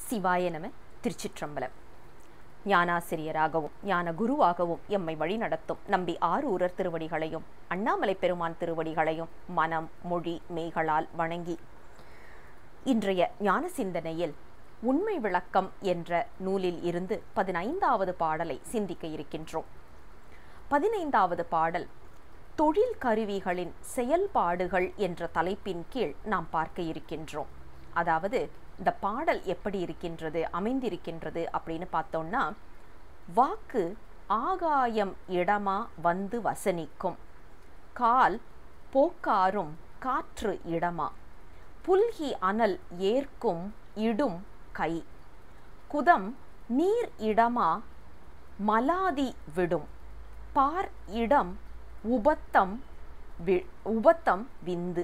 சிவாய நம திருச்சிற்றம்பலம் ஞானாசிரியராகவும் ஞான குருவாகவும் எம்மை வழிநடத்தும் நம்பி ஆரூரர் திருவடிகளையும் அண்ணாமலை பெருமான் திருவடிகளையும் மனம் மொழி மெய்களால் வணங்கி இன்றைய ஞான சிந்தனையில் உண்மை விளக்கம் என்ற நூலில் இருந்து பதினைந்தாவது பாடலை சிந்திக்க இருக்கின்றோம் பதினைந்தாவது பாடல் தொழில் கருவிகளின் செயல்பாடுகள் என்ற தலைப்பின் கீழ் நாம் பார்க்க இருக்கின்றோம் அதாவது இந்த பாடல் எப்படி இருக்கின்றது அமைந்திருக்கின்றது அப்படின்னு பார்த்தோம்னா வாக்கு ஆகாயம் இடமா வந்து வசனிக்கும் கால் போக்காரும் காற்று இடமா புல்கி அனல் ஏற்கும் இடும் கை குதம் நீர் இடமா மலாதி விடும் பார் இடம் உபத்தம் வி உபத்தம் விந்து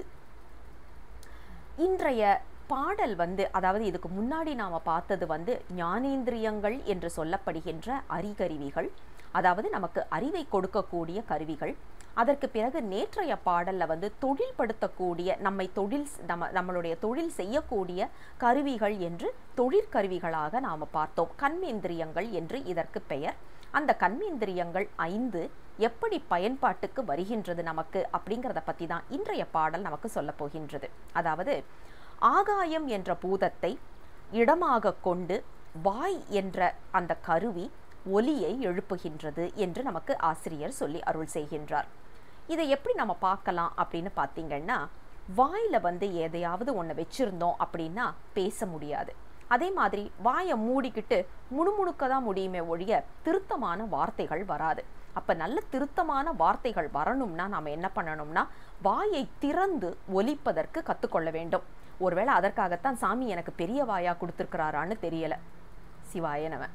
இன்றைய பாடல் வந்து அதாவது இதுக்கு முன்னாடி நாம் பார்த்தது வந்து ஞானேந்திரியங்கள் என்று சொல்லப்படுகின்ற அறிகருவிகள் அதாவது நமக்கு அறிவை கொடுக்கக்கூடிய கருவிகள் அதற்கு பிறகு நேற்றைய பாடல்ல வந்து தொழில்படுத்தக்கூடிய நம்மை தொழில் நம்ம நம்மளுடைய தொழில் செய்யக்கூடிய கருவிகள் என்று தொழிற்கருவிகளாக நாம் பார்த்தோம் கண்மேந்திரியங்கள் என்று இதற்கு பெயர் அந்த கண்மேந்திரியங்கள் ஐந்து எப்படி பயன்பாட்டுக்கு வருகின்றது நமக்கு அப்படிங்கிறத பற்றி தான் இன்றைய பாடல் நமக்கு சொல்ல போகின்றது அதாவது ஆகாயம் என்ற பூதத்தை இடமாக கொண்டு வாய் என்ற அந்த கருவி ஒலியை எழுப்புகின்றது என்று நமக்கு ஆசிரியர் சொல்லி அருள் செய்கின்றார் இதை எப்படி நம்ம பார்க்கலாம் அப்படின்னு பார்த்தீங்கன்னா வாயில வந்து எதையாவது ஒன்று வச்சிருந்தோம் அப்படின்னா பேச முடியாது அதே மாதிரி வாயை மூடிக்கிட்டு முணுமுணுக்க தான் முடியுமே ஒழிய திருத்தமான வார்த்தைகள் வராது அப்ப நல்ல திருத்தமான வார்த்தைகள் வரணும்னா நாம என்ன பண்ணணும்னா வாயை திறந்து ஒலிப்பதற்கு கத்துக்கொள்ள வேண்டும் ஒருவேளை அதற்காகத்தான் சாமி எனக்கு பெரிய வாயா கொடுத்துருக்கிறாரான்னு தெரியல சிவாய நம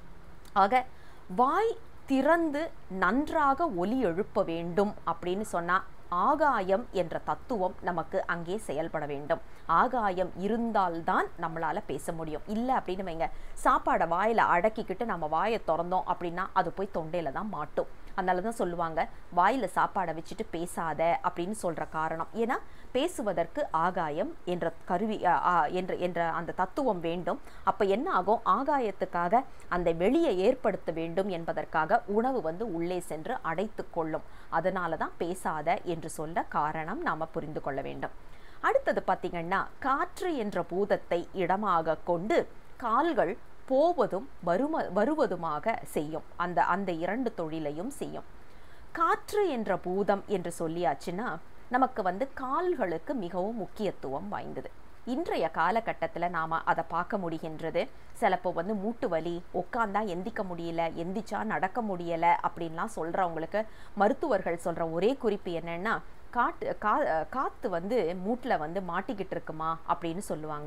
ஆக வாய் திறந்து நன்றாக ஒலி எழுப்ப வேண்டும் அப்படின்னு சொன்னா ஆகாயம் என்ற தத்துவம் நமக்கு அங்கே செயல்பட வேண்டும் ஆகாயம் இருந்தால்தான் நம்மளால பேச முடியும் இல்லை அப்படின்னு வைங்க சாப்பாடை வாயில அடக்கிக்கிட்டு நம்ம வாயை திறந்தோம் அப்படின்னா அது போய் தொண்டையில தான் மாட்டும் அதனால தான் சொல்லுவாங்க வாயில சாப்பாடை வச்சுட்டு பேசாத அப்படின்னு சொல்ற காரணம் ஏன்னா பேசுவதற்கு ஆகாயம் என்ற கருவி என்ற என்ற அந்த தத்துவம் வேண்டும் அப்ப என்ன ஆகும் ஆகாயத்துக்காக அந்த வெளியை ஏற்படுத்த வேண்டும் என்பதற்காக உணவு வந்து உள்ளே சென்று அடைத்து கொள்ளும் அதனால தான் பேசாத என்று சொல்ல காரணம் நாம புரிந்து கொள்ள வேண்டும் அடுத்தது பார்த்தீங்கன்னா காற்று என்ற பூதத்தை இடமாக கொண்டு கால்கள் போவதும் வரும வருவதுமாக செய்யும் அந்த அந்த இரண்டு தொழிலையும் செய்யும் காற்று என்ற பூதம் என்று சொல்லியாச்சுன்னா நமக்கு வந்து கால்களுக்கு மிகவும் முக்கியத்துவம் வாய்ந்தது இன்றைய காலகட்டத்தில் நாம் அதை பார்க்க முடிகின்றது சிலப்போ வந்து மூட்டு வலி உட்காந்தா எந்திக்க முடியல எந்திச்சா நடக்க முடியலை அப்படின்லாம் சொல்கிறவங்களுக்கு மருத்துவர்கள் சொல்கிற ஒரே குறிப்பு என்னென்னா காட்டு கா காற்று வந்து மூட்டில் வந்து மாட்டிக்கிட்டு இருக்குமா அப்படின்னு சொல்லுவாங்க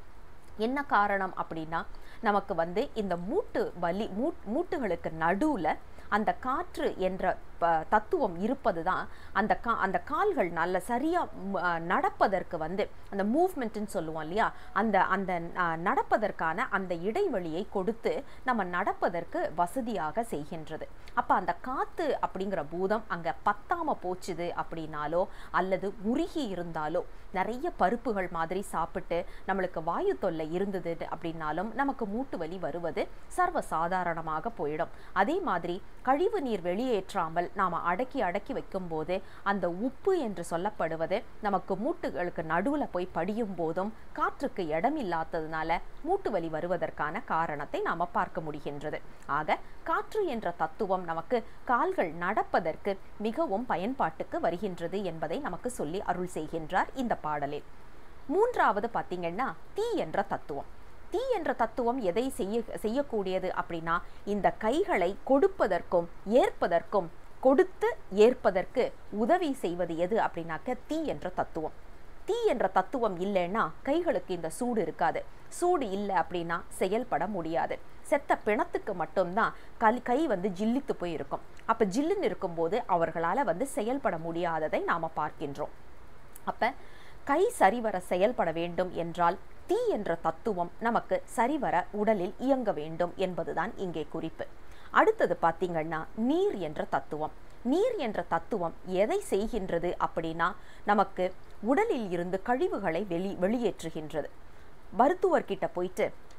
என்ன காரணம் அப்படின்னா நமக்கு வந்து இந்த மூட்டு வலி மூட் மூட்டுகளுக்கு நடுவில் அந்த காற்று என்ற தத்துவம் இருப்பது தான் அந்த கா அந்த கால்கள் நல்ல சரியாக நடப்பதற்கு வந்து அந்த மூவ்மெண்ட்டுன்னு சொல்லுவோம் இல்லையா அந்த அந்த நடப்பதற்கான அந்த இடைவெளியை கொடுத்து நம்ம நடப்பதற்கு வசதியாக செய்கின்றது அப்போ அந்த காற்று அப்படிங்கிற பூதம் அங்கே பத்தாம போச்சுது அப்படின்னாலோ அல்லது உருகி இருந்தாலோ நிறைய பருப்புகள் மாதிரி சாப்பிட்டு நம்மளுக்கு வாயு தொல்லை இருந்தது அப்படின்னாலும் நமக்கு மூட்டு வலி வருவது சர்வ சாதாரணமாக போயிடும் அதே மாதிரி கழிவு நீர் வெளியேற்றாமல் நாம் அடக்கி அடக்கி வைக்கும் போது அந்த உப்பு என்று சொல்லப்படுவது நமக்கு மூட்டுகளுக்கு நடுவில் போய் படியும் போதும் காற்றுக்கு இடம் இல்லாததுனால மூட்டு வலி வருவதற்கான காரணத்தை நாம் பார்க்க முடிகின்றது ஆக காற்று என்ற தத்துவம் நமக்கு கால்கள் நடப்பதற்கு மிகவும் பயன்பாட்டுக்கு வருகின்றது என்பதை நமக்கு சொல்லி அருள் செய்கின்றார் இந்த பாடலில் மூன்றாவது பார்த்தீங்கன்னா தீ என்ற தத்துவம் தீ என்ற தத்துவம் எதை செய்ய செய்யக்கூடியது அப்படின்னா இந்த கைகளை கொடுப்பதற்கும் ஏற்பதற்கும் கொடுத்து ஏற்பதற்கு உதவி செய்வது எது அப்படின்னாக்க தீ என்ற தத்துவம் தீ என்ற தத்துவம் இல்லைன்னா கைகளுக்கு இந்த சூடு இருக்காது சூடு இல்லை அப்படின்னா செயல்பட முடியாது செத்த பிணத்துக்கு மட்டும்தான் கல் கை வந்து ஜில்லித்து போய் இருக்கும் அப்போ ஜில்லுன்னு இருக்கும்போது அவர்களால் வந்து செயல்பட முடியாததை நாம் பார்க்கின்றோம் அப்போ கை சரிவர செயல்பட வேண்டும் என்றால் தீ என்ற தத்துவம் நமக்கு சரிவர உடலில் இயங்க வேண்டும் என்பதுதான் இங்கே குறிப்பு அடுத்தது பார்த்தீங்கன்னா நீர் என்ற தத்துவம் நீர் என்ற தத்துவம் எதை செய்கின்றது அப்படின்னா நமக்கு உடலில் இருந்து கழிவுகளை வெளி வெளியேற்றுகின்றது மருத்துவர்கிட்ட போயிட்டு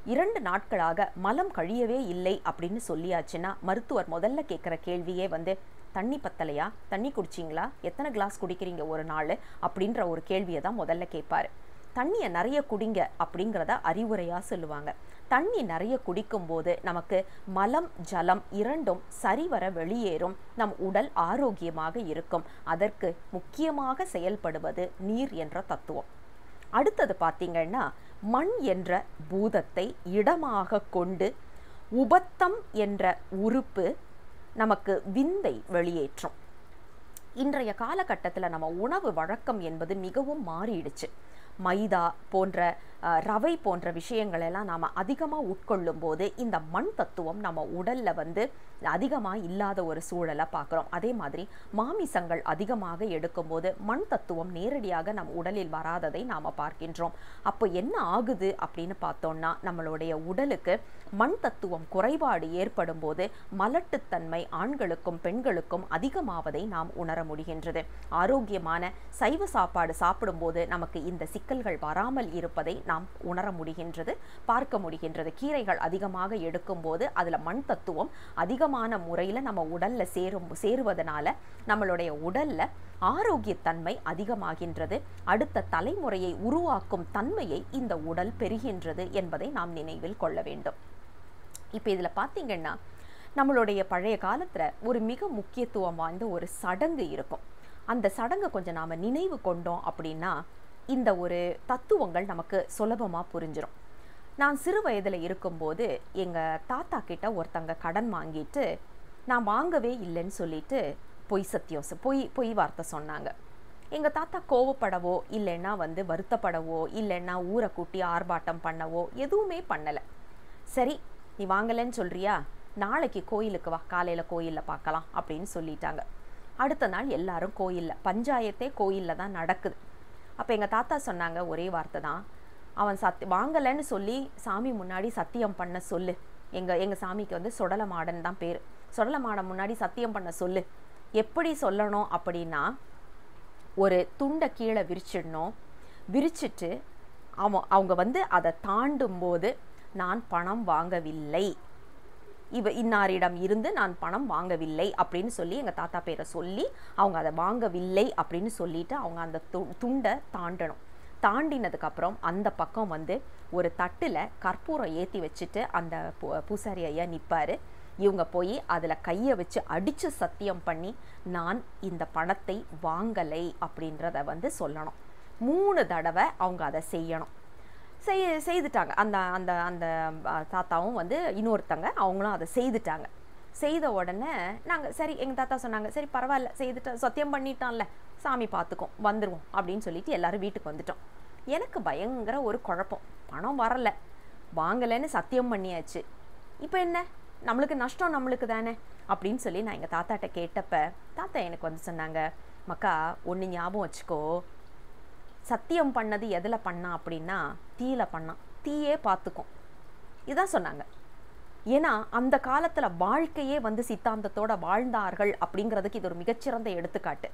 இரண்டு நாட்களாக மலம் கழியவே இல்லை அப்படின்னு சொல்லியாச்சுன்னா மருத்துவர் முதல்ல கேட்குற கேள்வியே வந்து தண்ணி பத்தலையா தண்ணி குடிச்சிங்களா எத்தனை கிளாஸ் குடிக்கிறீங்க ஒரு நாள் அப்படின்ற ஒரு கேள்வியை தான் முதல்ல கேட்பாரு தண்ணியை நிறைய குடிங்க அப்படிங்கிறத அறிவுரையாக சொல்லுவாங்க தண்ணி நிறைய குடிக்கும்போது நமக்கு மலம் ஜலம் இரண்டும் சரிவர வெளியேறும் நம் உடல் ஆரோக்கியமாக இருக்கும் அதற்கு முக்கியமாக செயல்படுவது நீர் என்ற தத்துவம் அடுத்தது பார்த்தீங்கன்னா மண் என்ற பூதத்தை இடமாக கொண்டு உபத்தம் என்ற உறுப்பு நமக்கு விந்தை வெளியேற்றும் இன்றைய காலகட்டத்தில் நம்ம உணவு வழக்கம் என்பது மிகவும் மாறிடுச்சு மைதா போன்ற அஹ், ரவை போன்ற விஷயங்களெல்லாம் நாம் அதிகமாக உட்கொள்ளும் போது இந்த மண் தத்துவம் நம்ம உடலில் வந்து அதிகமாக இல்லாத ஒரு சூழலை பார்க்குறோம் அதே மாதிரி மாமிசங்கள் அதிகமாக எடுக்கும்போது மண் தத்துவம் நேரடியாக நம் உடலில் வராததை நாம் பார்க்கின்றோம் அப்போ என்ன ஆகுது அப்படின்னு பார்த்தோம்னா நம்மளுடைய உடலுக்கு மண் தத்துவம் குறைபாடு ஏற்படும் போது மலட்டுத்தன்மை ஆண்களுக்கும் பெண்களுக்கும் அதிகமாவதை நாம் உணர முடிகின்றது ஆரோக்கியமான சைவ சாப்பாடு சாப்பிடும்போது நமக்கு இந்த சிக்கல்கள் வராமல் இருப்பதை நாம் உணர முடிகின்றது பார்க்க முடிகின்றது கீரைகள் அதிகமாக எடுக்கும்போது அதில் மண் தத்துவம் அதிகமான முறையில் நம்ம உடல்ல சேரும் சேருவதனால நம்மளுடைய உடல்ல ஆரோக்கியத்தன்மை அதிகமாகின்றது அடுத்த தலைமுறையை உருவாக்கும் தன்மையை இந்த உடல் பெறுகின்றது என்பதை நாம் நினைவில் கொள்ள வேண்டும் இப்போ இதில் பார்த்தீங்கன்னா நம்மளுடைய பழைய காலத்தில் ஒரு மிக முக்கியத்துவம் வாய்ந்த ஒரு சடங்கு இருக்கும் அந்த சடங்கை கொஞ்சம் நாம் நினைவு கொண்டோம் அப்படின்னா இந்த ஒரு தத்துவங்கள் நமக்கு சுலபமாக புரிஞ்சிடும் நான் சிறு வயதில் இருக்கும்போது எங்கள் தாத்தா கிட்ட ஒருத்தங்க கடன் வாங்கிட்டு நான் வாங்கவே இல்லைன்னு சொல்லிட்டு பொய் சத்தியம் சொ- பொய் பொய் வார்த்தை சொன்னாங்க எங்கள் தாத்தா கோவப்படவோ இல்லைன்னா வந்து வருத்தப்படவோ இல்லைன்னா ஊரை கூட்டி ஆர்ப்பாட்டம் பண்ணவோ எதுவுமே பண்ணலை சரி நீ வாங்கலைன்னு சொல்றியா நாளைக்கு கோயிலுக்கு வா காலையில் கோயிலில் பார்க்கலாம் அப்படின்னு சொல்லிட்டாங்க அடுத்த நாள் எல்லாரும் கோயிலில் பஞ்சாயத்தே கோயிலில் தான் நடக்குது அப்போ எங்கள் தாத்தா சொன்னாங்க ஒரே வார்த்தை தான் அவன் சத்தி வாங்கலைன்னு சொல்லி சாமி முன்னாடி சத்தியம் பண்ண சொல்லு எங்கள் எங்கள் சாமிக்கு வந்து சொடல மாடன் தான் பேர் சொடல மாடன் முன்னாடி சத்தியம் பண்ண சொல்லு எப்படி சொல்லணும் அப்படின்னா ஒரு துண்டை கீழே விரிச்சிடணும் விரிச்சிட்டு அவன் அவங்க வந்து அதை தாண்டும் போது நான் பணம் வாங்கவில்லை இவ இன்னாரிடம் இருந்து நான் பணம் வாங்கவில்லை அப்படின்னு சொல்லி எங்கள் தாத்தா பேரை சொல்லி அவங்க அதை வாங்கவில்லை அப்படின்னு சொல்லிட்டு அவங்க அந்த து துண்டை தாண்டணும் தாண்டினதுக்கப்புறம் அந்த பக்கம் வந்து ஒரு தட்டில் கற்பூரம் ஏற்றி வச்சுட்டு அந்த பூ- பூசாரி ஐயா நிற்பார் இவங்க போய் அதில் கையை வச்சு அடித்து சத்தியம் பண்ணி நான் இந்த பணத்தை வாங்கலை அப்படின்றத வந்து சொல்லணும் மூணு தடவை அவங்க அதை செய்யணும் செய் செய்துட்டாங்க அந்த அந்த அந்த அ, தாத்தாவும் வந்து இன்னொருத்தங்க அவங்களும் அதை செய்துட்டாங்க செய்த உடனே நாங்கள் சரி எங்கள் தாத்தா சொன்னாங்க சரி பரவாயில்ல செய்துட்டா சத்தியம் பண்ணிட்டான்ல சாமி பார்த்துக்கும் வந்துடுவோம் அப்படின்னு சொல்லிட்டு எல்லாரும் வீட்டுக்கு வந்துட்டோம் எனக்கு பயங்கர ஒரு குழப்பம் பணம் வரல வாங்கலைன்னு சத்தியம் பண்ணியாச்சு இப்போ என்ன நம்மளுக்கு நஷ்டம் நம்மளுக்கு தானே அப்படின்னு சொல்லி நான் எங்கள் தாத்தாட்ட கேட்டப்ப தாத்தா எனக்கு வந்து சொன்னாங்க மக்கா ஒன்று ஞாபகம் வச்சுக்கோ சத்தியம் பண்ணது எதில் பண்ணா அப்படின்னா தீயில பண்ணான் தீயே பார்த்துக்கும் இதான் சொன்னாங்க ஏன்னா அந்த காலத்தில் வாழ்க்கையே வந்து சித்தாந்தத்தோட வாழ்ந்தார்கள் அப்படிங்கிறதுக்கு இது ஒரு மிகச்சிறந்த எடுத்துக்காட்டு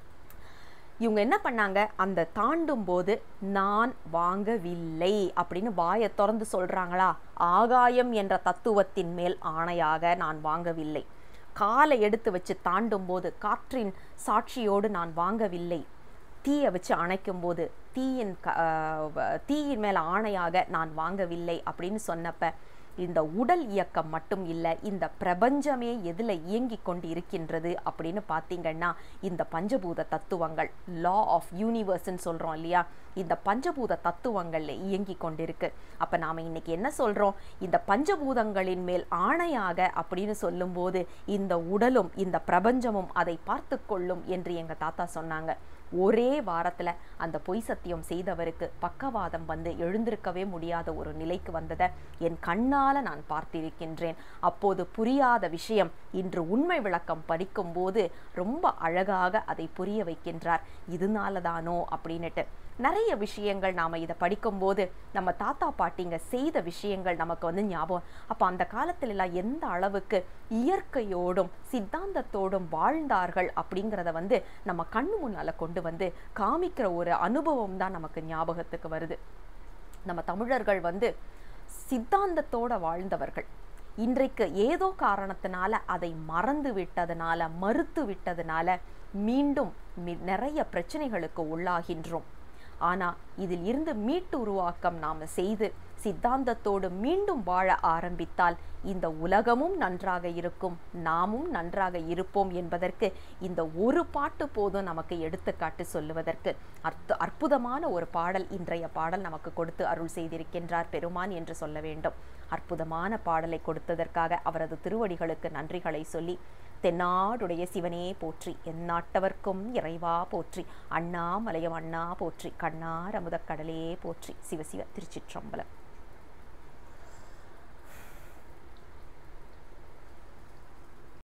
இவங்க என்ன பண்ணாங்க அந்த தாண்டும் போது நான் வாங்கவில்லை அப்படின்னு வாயை திறந்து சொல்றாங்களா ஆகாயம் என்ற தத்துவத்தின் மேல் ஆணையாக நான் வாங்கவில்லை காலை எடுத்து வச்சு தாண்டும் போது காற்றின் சாட்சியோடு நான் வாங்கவில்லை தீயை வச்சு அணைக்கும் போது தீயின் க ஆஹ் வ- தீயின் மேல ஆணையாக நான் வாங்கவில்லை அப்படின்னு சொன்னப்ப இந்த உடல் இயக்கம் மட்டும் இல்லை இந்த பிரபஞ்சமே எதில் இயங்கிக் கொண்டு இருக்கின்றது அப்படின்னு பார்த்தீங்கன்னா இந்த பஞ்சபூத தத்துவங்கள் லா ஆஃப் யூனிவர்ஸ்ன்னு சொல்கிறோம் இல்லையா இந்த பஞ்சபூத தத்துவங்கள்ல இயங்கி கொண்டிருக்கு அப்போ நாம் இன்னைக்கு என்ன சொல்கிறோம் இந்த பஞ்சபூதங்களின் மேல் ஆணையாக அப்படின்னு சொல்லும்போது இந்த உடலும் இந்த பிரபஞ்சமும் அதை பார்த்து கொள்ளும் என்று எங்கள் தாத்தா சொன்னாங்க ஒரே வாரத்தில் அந்த பொய் சத்தியம் செய்தவருக்கு பக்கவாதம் வந்து எழுந்திருக்கவே முடியாத ஒரு நிலைக்கு வந்ததை என் கண்ணால நான் பார்த்திருக்கின்றேன் அப்போது புரியாத விஷயம் இன்று உண்மை விளக்கம் படிக்கும்போது ரொம்ப அழகாக அதை புரிய வைக்கின்றார் இதனால தானோ அப்படின்னுட்டு நிறைய விஷயங்கள் நாம் இதை படிக்கும்போது நம்ம தாத்தா பாட்டிங்க செய்த விஷயங்கள் நமக்கு வந்து ஞாபகம் அப்போ அந்த காலத்துல எல்லாம் எந்த அளவுக்கு இயற்கையோடும் சித்தாந்தத்தோடும் வாழ்ந்தார்கள் அப்படிங்கிறத வந்து நம்ம கண்ணு முன்னால கொண்டு வந்து காமிக்கிற ஒரு அனுபவம் தான் நமக்கு ஞாபகத்துக்கு வருது நம்ம தமிழர்கள் வந்து சித்தாந்தத்தோட வாழ்ந்தவர்கள் இன்றைக்கு ஏதோ காரணத்தினால அதை மறந்து விட்டதுனால மறுத்து விட்டதுனால மீண்டும் மி- நிறைய பிரச்சனைகளுக்கு உள்ளாகின்றோம் ஆனா இதில் இருந்து மீட்டு உருவாக்கம் நாம செய்து சித்தாந்தத்தோடு மீண்டும் வாழ ஆரம்பித்தால் இந்த உலகமும் நன்றாக இருக்கும் நாமும் நன்றாக இருப்போம் என்பதற்கு இந்த ஒரு பாட்டு போதும் நமக்கு எடுத்துக்காட்டு சொல்லுவதற்கு அற்பு அற்புதமான ஒரு பாடல் இன்றைய பாடல் நமக்கு கொடுத்து அருள் செய்திருக்கின்றார் பெருமான் என்று சொல்ல வேண்டும் அற்புதமான பாடலை கொடுத்ததற்காக அவரது திருவடிகளுக்கு நன்றிகளை சொல்லி தென்னாடுடைய சிவனே போற்றி எந்நாட்டவர்க்கும் இறைவா போற்றி அண்ணாமலையம் அண்ணா போற்றி கண்ணார் அமுதக் கடலே போற்றி சிவசிவ திருச்சிற்றம்பலம்